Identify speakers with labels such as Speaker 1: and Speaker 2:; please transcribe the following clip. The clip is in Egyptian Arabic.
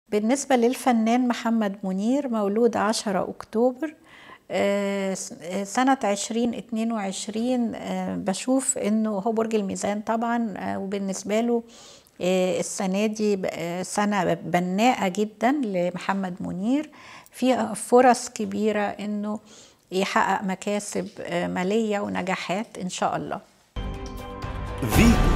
Speaker 1: بالنسبة للفنان محمد منير مولود 10 أكتوبر سنة 2022 بشوف إنه هو برج الميزان طبعا وبالنسبة له السنة دي سنة بناءة جدا لمحمد منير فيها فرص كبيرة إنه يحقق مكاسب مالية ونجاحات إن شاء الله
Speaker 2: فيتو